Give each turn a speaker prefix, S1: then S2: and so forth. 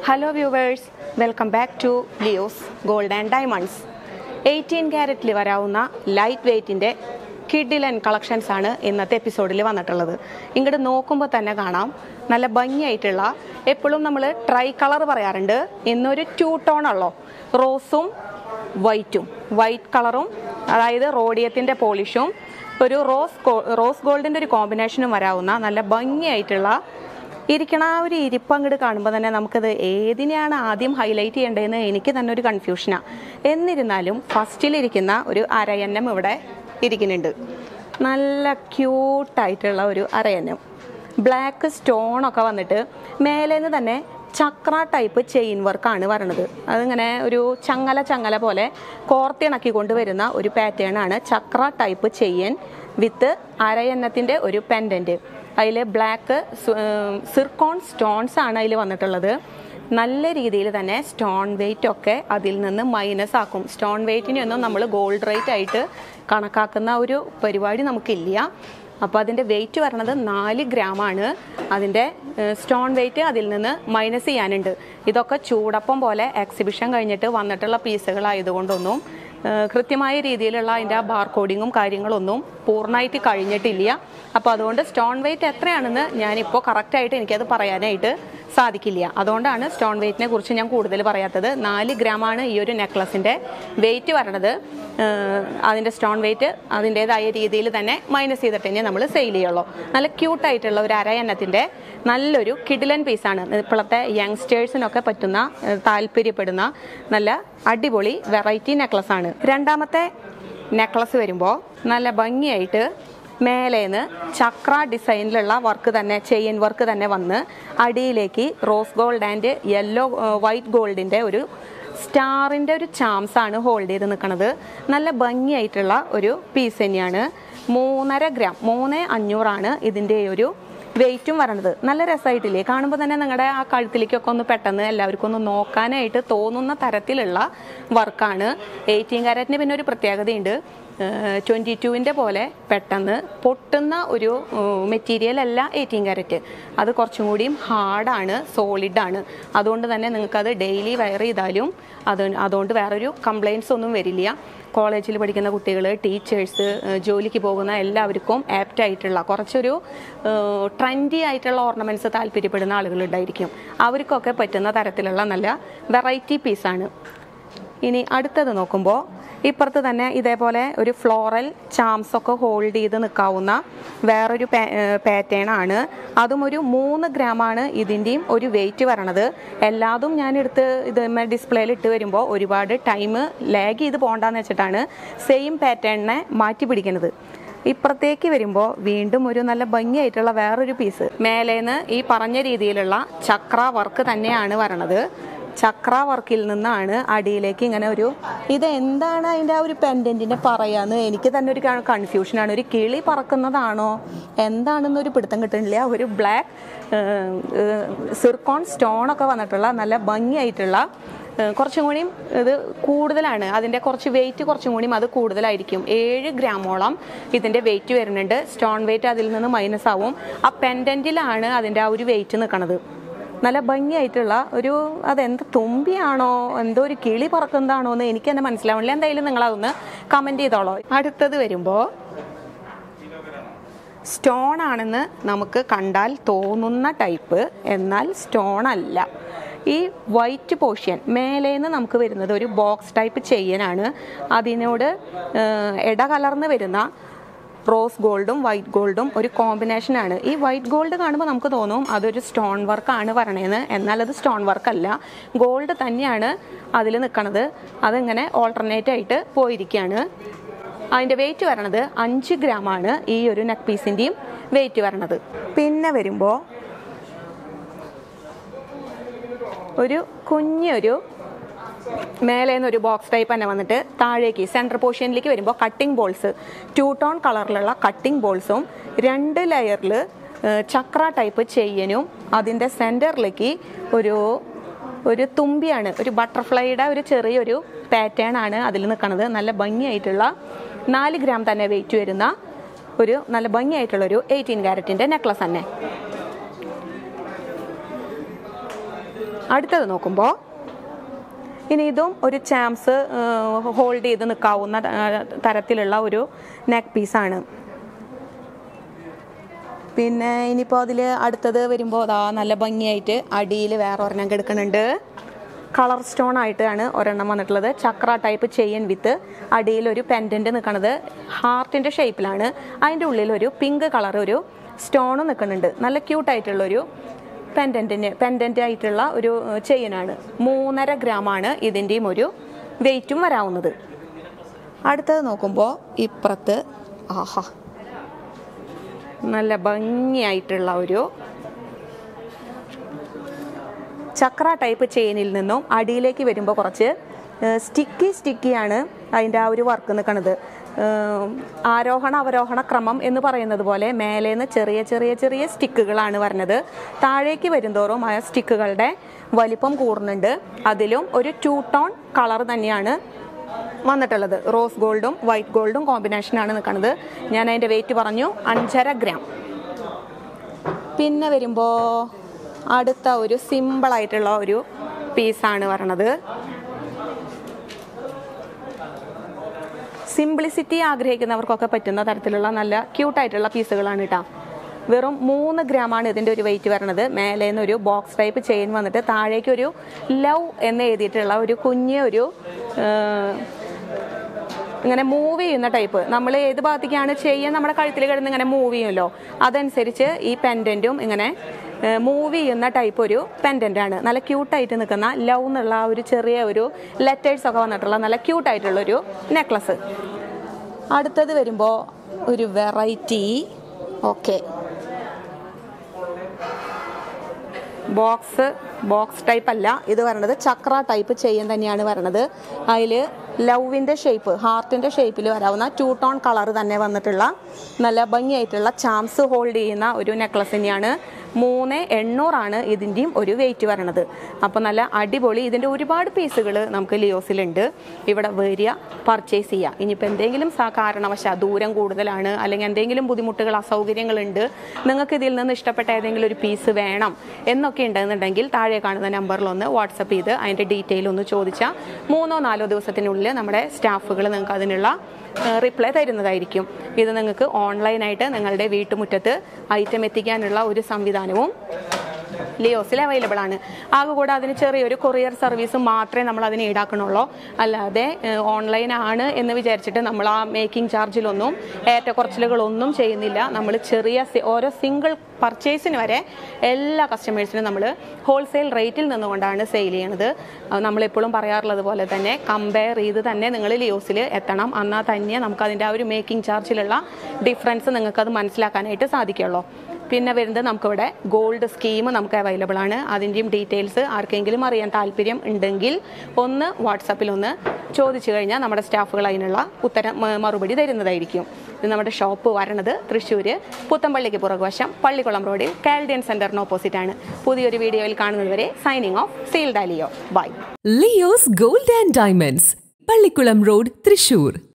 S1: hello viewers welcome back to Leo's gold and diamonds eighteen ക്യാരറ്റിൽ വരാവുന്ന light വെയ്റ്റിൻ്റെ കിഡിലൻ collections ആണ് ഇന്നത്തെ എപ്പിസോഡിൽ വന്നിട്ടുള്ളത് ഇങ്ങോട്ട് നോക്കുമ്പോൾ തന്നെ കാണാം നല്ല ഭംഗിയായിട്ടുള്ള എപ്പോഴും നമ്മൾ ട്രൈ കളർ പറയാറുണ്ട് ഇന്നൊരു ടൂ ടോൺ ഉള്ളോ റോസും വൈറ്റും വൈറ്റ് കളറും അതായത് റോഡിയത്തിൻ്റെ പോളിഷും ഒരു റോസ് ഗോ- റോസ് ഗോൾഡിൻ്റെ ഒരു കോമ്പിനേഷനും വരാവുന്ന നല്ല ഭംഗിയായിട്ടുള്ള ഇരിക്കണ ആ ഒരു ഇരിപ്പ് അങ്ങോട്ട് കാണുമ്പോൾ തന്നെ നമുക്കത് ഏതിനെയാണ് ആദ്യം ഹൈലൈറ്റ് ചെയ്യേണ്ടതെന്ന് എനിക്ക് തന്നെ ഒരു കൺഫ്യൂഷനാണ് എന്നിരുന്നാലും ഫസ്റ്റിലിരിക്കുന്ന ഒരു അരയന്നം ഇവിടെ ഇരിക്കുന്നുണ്ട് നല്ല ക്യൂട്ടായിട്ടുള്ള ഒരു അരയന്നം ബ്ലാക്ക് സ്റ്റോൺ ഒക്കെ വന്നിട്ട് മേലേന്ന് തന്നെ ചക്ര ടൈപ്പ് ചെയിൻ വർക്കാണ് വരണത് അതിങ്ങനെ ഒരു ചങ്ങല ചങ്ങല പോലെ കോർത്തിണക്കി കൊണ്ടുവരുന്ന ഒരു പാറ്റേൺ ആണ് ചക്ര ടൈപ്പ് ചെയിൻ വിത്ത് അരയന്നത്തിൻ്റെ ഒരു പെൻഡൻറ്റ് അതിൽ ബ്ലാക്ക് സിർക്കോൺ സ്റ്റോൺസ് ആണ് അതിൽ വന്നിട്ടുള്ളത് നല്ല രീതിയിൽ തന്നെ സ്റ്റോൺ വെയിറ്റ് ഒക്കെ അതിൽ നിന്ന് മൈനസ് ആക്കും സ്റ്റോൺ വെയിറ്റിനെയൊന്നും നമ്മൾ ഗോൾഡ് റേറ്റ് ആയിട്ട് കണക്കാക്കുന്ന ഒരു പരിപാടി നമുക്കില്ല അപ്പോൾ അതിൻ്റെ വെയിറ്റ് വരണത് നാല് ഗ്രാമാണ് അതിൻ്റെ സ്റ്റോൺ വെയിറ്റ് അതിൽ നിന്ന് മൈനസ് ചെയ്യാനുണ്ട് ഇതൊക്കെ ചൂടപ്പം പോലെ എക്സിബിഷൻ കഴിഞ്ഞിട്ട് വന്നിട്ടുള്ള പീസുകളായതുകൊണ്ടൊന്നും ഏഹ് കൃത്യമായ രീതിയിലുള്ള അതിൻ്റെ ആ ബാർ കോഡിങ്ങും കാര്യങ്ങളൊന്നും പൂർണ്ണമായിട്ട് കഴിഞ്ഞിട്ടില്ല അപ്പോൾ അതുകൊണ്ട് സ്റ്റോൺ വെയിറ്റ് എത്രയാണെന്ന് ഞാനിപ്പോൾ കറക്റ്റായിട്ട് എനിക്കത് പറയാനായിട്ട് സാധിക്കില്ല അതുകൊണ്ടാണ് സ്റ്റോൺ വെയിറ്റിനെ കുറിച്ച് ഞാൻ കൂടുതൽ പറയാത്തത് നാല് ഗ്രാമാണ് ഈ ഒരു നെക്ലസിൻ്റെ വെയിറ്റ് വരണത് ഏഹ് അതിൻ്റെ സ്റ്റോൺ വെയിറ്റ് അതിൻ്റേതായ രീതിയിൽ തന്നെ മൈനസ് ചെയ്തിട്ട് തന്നെ നമ്മൾ സെയിൽ ചെയ്യുള്ളൂ നല്ല ക്യൂട്ടായിട്ടുള്ള ഒരു അരയന്നത്തിൻ്റെ നല്ലൊരു കിഡിലൻ പീസാണ് ഇപ്പോഴത്തെ യങ്സ്റ്റേഴ്സിനൊക്കെ പറ്റുന്ന ഏഹ് താല്പര്യപ്പെടുന്ന നല്ല അടിപൊളി വെറൈറ്റി നെക്ലസ് ആണ് രണ്ടാമത്തെ നെക്ലസ് വരുമ്പോൾ നല്ല ഭംഗിയായിട്ട് മേലേന്ന് ചക്ര ഡിസൈനിലുള്ള വർക്ക് തന്നെ ചെയിൻ വർക്ക് തന്നെ വന്ന് അടിയിലേക്ക് rose gold and yellow white ഗോൾഡിൻ്റെ ഒരു സ്റ്റാറിൻ്റെ ഒരു ചാംസ് ആണ് ഹോൾഡ് ചെയ്ത് നിൽക്കുന്നത് നല്ല ഭംഗിയായിട്ടുള്ള ഒരു പീസ് തന്നെയാണ് മൂന്നര ഗ്രാം മൂന്ന് അഞ്ഞൂറാണ് ഇതിൻ്റെ ഒരു വെയിറ്റും വരണത് നല്ല രസമായിട്ടില്ലേ കാണുമ്പോൾ തന്നെ നിങ്ങളുടെ ആ കഴുത്തിലേക്കൊക്കെ ഒന്ന് പെട്ടെന്ന് എല്ലാവർക്കും ഒന്ന് നോക്കാനായിട്ട് തോന്നുന്ന തരത്തിലുള്ള വർക്കാണ് എയ്റ്റീൻ കാരറ്റിന് പിന്നെ ഒരു പ്രത്യേകതയുണ്ട് ട്വൻറ്റി ടുവിൻ്റെ പോലെ പെട്ടെന്ന് പൊട്ടുന്ന ഒരു മെറ്റീരിയൽ അല്ല എയ്റ്റീൻ കാരറ്റ് അത് കുറച്ചും കൂടിയും ഹാർഡാണ് സോളിഡാണ് അതുകൊണ്ട് തന്നെ നിങ്ങൾക്കത് ഡെയിലി വെയർ ചെയ്താലും അത് അതുകൊണ്ട് വേറൊരു കംപ്ലയിൻസ് ഒന്നും വരില്ല കോളേജിൽ പഠിക്കുന്ന കുട്ടികൾ ടീച്ചേഴ്സ് ജോലിക്ക് പോകുന്ന എല്ലാവർക്കും ആപ്റ്റ് ആയിട്ടുള്ള കുറച്ചൊരു ട്രെൻഡി ആയിട്ടുള്ള ഓർണമെൻറ്റ്സ് താല്പര്യപ്പെടുന്ന ആളുകളുണ്ടായിരിക്കും അവർക്കൊക്കെ പറ്റുന്ന തരത്തിലുള്ള നല്ല വെറൈറ്റി പീസാണ് ഇനി അടുത്തത് നോക്കുമ്പോൾ ഇപ്പുറത്ത് തന്നെ ഇതേപോലെ ഒരു ഫ്ലോറൽ ചാംസ് ഒക്കെ ഹോൾഡ് ചെയ്ത് നിൽക്കാവുന്ന വേറൊരു പാറ്റേൺ ആണ് അതും ഒരു മൂന്ന് ഗ്രാമാണ് ഇതിൻ്റെയും ഒരു വെയിറ്റ് വരണത് എല്ലാതും ഞാൻ എടുത്ത് ഇത് ഡിസ്പ്ലേയിൽ ഇട്ട് വരുമ്പോൾ ഒരുപാട് ടൈം ലാഗ് ചെയ്ത് പോകണ്ടെന്ന് വെച്ചിട്ടാണ് സെയിം പാറ്റേണിനെ മാറ്റി പിടിക്കുന്നത് ഇപ്പുറത്തേക്ക് വരുമ്പോൾ വീണ്ടും ഒരു നല്ല ഭംഗിയായിട്ടുള്ള വേറൊരു പീസ് മേലേന്ന് ഈ പറഞ്ഞ രീതിയിലുള്ള ചക്ര വർക്ക് തന്നെയാണ് വരണത് ചക്ര വർക്കിൽ നിന്നാണ് അടിയിലേക്ക് ഇങ്ങനെ ഒരു ഇത് എന്താണ് അതിൻ്റെ ആ ഒരു പെൻഡൻറ്റിനെ പറയാന്ന് എനിക്ക് തന്നെ ഒരു കൺഫ്യൂഷനാണ് ഒരു കിളി പറക്കുന്നതാണോ എന്താണെന്നൊരു പിടുത്തം കിട്ടുന്നില്ല ഒരു ബ്ലാക്ക് സിർക്കോൺ സ്റ്റോൺ ഒക്കെ വന്നിട്ടുള്ള നല്ല ഭംഗിയായിട്ടുള്ള ഏഹ് കുറച്ചും കൂടിയും ഇത് കൂടുതലാണ് അതിൻ്റെ കുറച്ച് വെയിറ്റ് കുറച്ചും കൂടിയും അത് കൂടുതലായിരിക്കും ഏഴ് ഗ്രാമോളം ഇതിൻ്റെ വെയിറ്റ് വരുന്നുണ്ട് സ്റ്റോൺ വെയിറ്റ് അതിൽ നിന്ന് മൈനസ് ആവും ആ പെൻഡൻറ്റിലാണ് അതിൻ്റെ ആ ഒരു വെയിറ്റ് നിൽക്കുന്നത് നല്ല ഭംഗിയായിട്ടുള്ള ഒരു അതെന്ത് തുമ്പിയാണോ എന്തോ ഒരു കിളി പറക്കുന്നതാണോ എന്ന് എനിക്ക് തന്നെ മനസ്സിലാവണില്ല എന്തായാലും നിങ്ങൾ അതൊന്ന് കമൻറ്റ് ചെയ്തോളോ അടുത്തത് വരുമ്പോൾ സ്റ്റോൺ ആണെന്ന് നമുക്ക് കണ്ടാൽ തോന്നുന്ന ടൈപ്പ് എന്നാൽ സ്റ്റോൺ അല്ല ഈ വൈറ്റ് പോർഷൻ മേലേന്ന് നമുക്ക് വരുന്നത് ഒരു ബോക്സ് ടൈപ്പ് ചെയ്യാനാണ് അതിനോട് ഏഹ്, ഇട കലർന്ന് വരുന്ന റോസ് ഗോൾഡും വൈറ്റ് ഗോൾഡും ഒരു കോമ്പിനേഷനാണ് ഈ വൈറ്റ് ഗോൾഡ് കാണുമ്പോൾ നമുക്ക് തോന്നും അതൊരു സ്റ്റോൺ വർക്കാണ് പറയണതെന്ന് എന്നാൽ അത് സ്റ്റോൺ വർക്കല്ല ഗോൾഡ് തന്നെയാണ് അതിൽ നിൽക്കണത് അതിങ്ങനെ ഓൾട്ടർനേറ്റ് ആയിട്ട് പോയിരിക്കുകയാണ് അതിൻ്റെ വെയിറ്റ് വരണത് അഞ്ച് ഗ്രാമാണ് ഈ ഒരു നെക്ക് പീസിൻ്റെയും വെയിറ്റ് വരണത് പിന്നെ വരുമ്പോൾ ഒരു കുഞ്ഞൊരു മേലേന്ന് ഒരു ബോക്സ് ടൈപ്പ് തന്നെ വന്നിട്ട് താഴേക്ക് സെൻറ്റർ പോർഷനിലേക്ക് വരുമ്പോൾ കട്ടിംഗ് ബോൾസ് ടു ടോൺ കളറിലുള്ള കട്ടിംഗ് ബോൾസും രണ്ട് ലെയറിൽ ചക്ര ടൈപ്പ് ചെയ്യനും അതിൻ്റെ സെൻറ്ററിലേക്ക് ഒരു ഒരു തുമ്പിയാണ് ഒരു ബട്ടർഫ്ലൈയുടെ ഒരു ചെറിയൊരു പാറ്റേൺ ആണ് അതിൽ നിൽക്കുന്നത് നല്ല ഭംഗിയായിട്ടുള്ള നാല് ഗ്രാം തന്നെ വെയിറ്റ് വരുന്ന ഒരു നല്ല ഭംഗിയായിട്ടുള്ള ഒരു എയ്റ്റീൻ ക്യാരറ്റിൻ്റെ നെക്ലസ് തന്നെ അടുത്തത് നോക്കുമ്പോൾ ഇനി ഇതും ഒരു ചാംസ് ഹോൾഡ് ചെയ്ത് നിൽക്കാവുന്ന ആ, തരത്തിലുള്ള ഒരു നെക്ക് പീസാണ് പിന്നെ ഇനിയിപ്പോൾ അതിൽ അടുത്തത് വരുമ്പോൾ അതാ നല്ല ഭംഗിയായിട്ട് അടിയിൽ വേറെ ഒരെണ്ണം കിടക്കുന്നുണ്ട് കളർ സ്റ്റോൺ ആയിട്ടാണ് ഒരെണ്ണം വന്നിട്ടുള്ളത് ചക്ര ടൈപ്പ് ചെയിൻ വിത്ത് അടിയിൽ ഒരു പെൻഡൻറ്റ് നിൽക്കുന്നത് ഹാർട്ടിൻ്റെ ഷേപ്പിലാണ് അതിൻ്റെ ഉള്ളിൽ ഒരു പിങ്ക് കളർ ഒരു സ്റ്റോൺ നിൽക്കുന്നുണ്ട് നല്ല ക്യൂട്ടായിട്ടുള്ളൊരു പെൻഡൻറ്റിന് പെൻഡൻ്റ് ആയിട്ടുള്ള ഒരു ചെയിനാണ് മൂന്നര ഗ്രാമാണ് ഇതിൻ്റെയും ഒരു വെയിറ്റും വരാവുന്നത് അടുത്തത് നോക്കുമ്പോൾ ഇപ്പുറത്ത് ആഹാ നല്ല ഭംഗിയായിട്ടുള്ള ഒരു ചക്ര ടൈപ്പ് ചെയിനിൽ നിന്നും അടിയിലേക്ക് വരുമ്പോൾ കുറച്ച് സ്റ്റിക്കി സ്റ്റിക്കിയാണ് അതിൻ്റെ ആ ഒരു വർക്ക് നിൽക്കുന്നത് ആരോഹണ അവരോഹണ ക്രമം എന്ന് പറയുന്നത് പോലെ മേലേന്ന് ചെറിയ ചെറിയ ചെറിയ സ്റ്റിക്കുകളാണ് വരുന്നത് താഴേക്ക് വരുന്തോറും ആ സ്റ്റിക്കുകളുടെ വലിപ്പം കൂടുന്നുണ്ട് അതിലും ഒരു ടൂ ടോൺ കളർ തന്നെയാണ് വന്നിട്ടുള്ളത് റോസ് ഗോൾഡും വൈറ്റ് ഗോൾഡും കോമ്പിനേഷനാണ് നിൽക്കുന്നത് ഞാൻ അതിൻ്റെ വെയിറ്റ് പറഞ്ഞു അഞ്ചര ഗ്രാം പിന്നെ വരുമ്പോൾ അടുത്ത ഒരു സിമ്പിളായിട്ടുള്ള ഒരു പീസാണ് പറയണത് സിംപ്ലിസിറ്റി ആഗ്രഹിക്കുന്നവർക്കൊക്കെ പറ്റുന്ന തരത്തിലുള്ള നല്ല ക്യൂട്ടായിട്ടുള്ള പീസുകളാണ് കേട്ടോ വെറും മൂന്ന് ഗ്രാമാണ് ഇതിൻ്റെ ഒരു വെയിറ്റ് വരുന്നത് മേലെ നിന്ന് ഒരു ബോക്സ് ടൈപ്പ് ചെയിൻ വന്നിട്ട് താഴേക്ക് ഒരു ലവ് എന്ന് എഴുതിയിട്ടുള്ള ഒരു കുഞ്ഞ് ഒരു ആ, ഇങ്ങനെ മൂവ് ചെയ്യുന്ന ടൈപ്പ് നമ്മൾ ഏത് ഭാഗത്തേക്കാണ് ചെയ്യാൻ നമ്മുടെ കഴുത്തിൽ കിടന്ന് ഇങ്ങനെ മൂവ് ചെയ്യുമല്ലോ അതനുസരിച്ച് ഈ പെൻഡൻറ്റും ഇങ്ങനെ മൂവ് ചെയ്യുന്ന ടൈപ്പ് ഒരു പെൻഡൻ്റ് ആണ് നല്ല ക്യൂട്ടായിട്ട് നിൽക്കുന്ന ലവ് എന്നുള്ള ആ ഒരു ചെറിയ ഒരു ലെറ്റേഴ്സ് ഒക്കെ വന്നിട്ടുള്ള നല്ല ക്യൂട്ടായിട്ടുള്ള ഒരു നെക്ലസ് അടുത്തത് വരുമ്പോൾ ഒരു variety okay box box type അല്ല ഇത് വരണത് ചക്ര ടൈപ്പ് ചെയിൻ തന്നെയാണ് വരണത് അതിൽ ലവിൻ്റെ ഷേപ്പ് ഹാർട്ടിൻ്റെ ഷേപ്പിൽ വരാവുന്ന ടൂ ടോൺ കളർ തന്നെ വന്നിട്ടുള്ള നല്ല ഭംഗിയായിട്ടുള്ള ചാംസ് ഹോൾഡ് ചെയ്യുന്ന ഒരു നെക്ലസ് തന്നെയാണ് മൂന്ന് എണ്ണൂറാണ് ഇതിൻ്റെയും ഒരു വെയിറ്റ് വരണത് അപ്പോൾ നല്ല അടിപൊളി ഇതിൻ്റെ ഒരുപാട് പീസുകൾ നമുക്ക് ലിയോസിലുണ്ട് ഇവിടെ വരിക പർച്ചേസ് ചെയ്യുക ഇനിയിപ്പോൾ എന്തെങ്കിലും സ- കാരണവശാൽ ദൂരം കൂടുതലാണ് അല്ലെങ്കിൽ എന്തെങ്കിലും ബുദ്ധിമുട്ടുകൾ അസൗകര്യങ്ങളുണ്ട് നിങ്ങൾക്ക് ഇതിൽ നിന്ന് ഇഷ്ടപ്പെട്ട ഏതെങ്കിലും ഒരു പീസ് വേണം എന്നൊക്കെ ഉണ്ടെന്നുണ്ടെങ്കിൽ താഴെ കാണുന്ന നമ്പറിലൊന്ന് വാട്സപ്പ് ചെയ്ത് അതിൻ്റെ ഡീറ്റെയിൽ ഒന്ന് ചോദിച്ചാൽ മൂന്നോ നാലോ ദിവസത്തിനുള്ളിൽ നമ്മുടെ സ്റ്റാഫുകൾ നിങ്ങൾക്ക് അതിനുള്ള റിപ്ലൈ തരുന്നതായിരിക്കും ഇത് നിങ്ങൾക്ക് ഓൺലൈനായിട്ട് നിങ്ങളുടെ വീട്ടുമുറ്റത്ത് ഐറ്റം എത്തിക്കാനുള്ള ഒരു സംവിധാനവും ലിയോസിൽ അവൈലബിൾ ആണ് ആകെ കൂടെ അതിന് ചെറിയൊരു കൊറിയർ സർവീസ് മാത്രമേ നമ്മൾ അതിന് ഈടാക്കണുള്ളൂ അല്ലാതെ ഓൺലൈൻ ആണ് എന്ന് വിചാരിച്ചിട്ട് നമ്മൾ ആ മേക്കിംഗ് ചാർജിലൊന്നും ഏറ്റക്കുറച്ചിലുകളൊന്നും ചെയ്യുന്നില്ല നമ്മൾ ചെറിയ സി- ഓരോ സിംഗിൾ പർച്ചേസിന് വരെ എല്ലാ കസ്റ്റമേഴ്സിനും നമ്മൾ ഹോൾസെയിൽ റേറ്റിൽ നിന്നുകൊണ്ടാണ് സെയിൽ ചെയ്യണത് അത് നമ്മളെപ്പോഴും പറയാറുള്ളത് പോലെ തന്നെ കമ്പയർ ചെയ്ത് തന്നെ നിങ്ങൾ ലിയോസിൽ എത്തണം എന്നാൽ തന്നെ നമുക്ക് അതിൻ്റെ ആ ഒരു മേക്കിംഗ് ചാർജിലുള്ള ഡിഫറൻസ് നിങ്ങൾക്കത് മനസ്സിലാക്കാനായിട്ട് സാധിക്കുള്ളൂ പിന്നെ വരുന്നത് നമുക്കിവിടെ ഗോൾഡ് സ്കീം നമുക്ക് അവൈലബിൾ ആണ് അതിൻ്റെയും ഡീറ്റെയിൽസ് ആർക്കെങ്കിലും അറിയാൻ താല്പര്യം ഉണ്ടെങ്കിൽ ഒന്ന് വാട്സാപ്പിൽ ഒന്ന് ചോദിച്ചു കഴിഞ്ഞാൽ നമ്മുടെ സ്റ്റാഫുകൾ അതിനുള്ള ഉത്തരം മ- മറുപടി തരുന്നതായിരിക്കും ഇത് നമ്മുടെ ഷോപ്പ് വരണത് തൃശ്ശൂർ പുത്തമ്പള്ളിക്ക് പുറകുവശം പള്ളിക്കുളം റോഡിൽ കാൽഡിയൻ സെൻറ്ററിന് ഓപ്പോസിറ്റ് ആണ് പുതിയൊരു വീഡിയോയിൽ കാണുന്നതുവരെ സൈനിങ് ഓഫ് സീൽ ഡാലിയോ by
S2: Leo's gold and diamonds Pallikulam road Thrissur